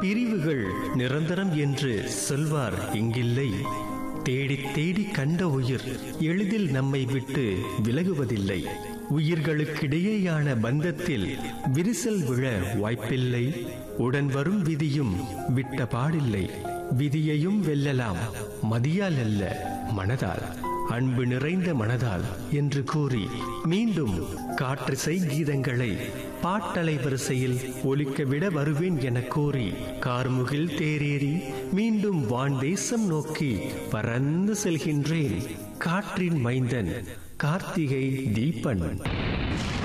பிரிவுகள் நிரந்தரம் என்று சொல்வார் இங்கில்லை தேடி தேடி கண்ட உயிர் எளிதில் நம்மை விட்டு விலகுவதில்லை உயிர்களுக்கிடையேயான பந்தத்தில் விரிசல் விழ வாய்ப்பில்லை உடன் வரும் விதியும் விட்ட பாடில்லை விதியையும் வெல்லலாம் மதியால் அல்ல மனதால் அன்பு நிறைந்த மனதால் என்று கூறி மீண்டும் காற்றிசை கீதங்களை பாட்டலை வரிசையில் ஒலிக்க விட வருவேன் என கூறி கார்முகில் தேரேறி மீண்டும் வான் தேசம் நோக்கி பறந்து செல்கின்றேன் காற்றின் மைந்தன் கார்த்திகை தீபன்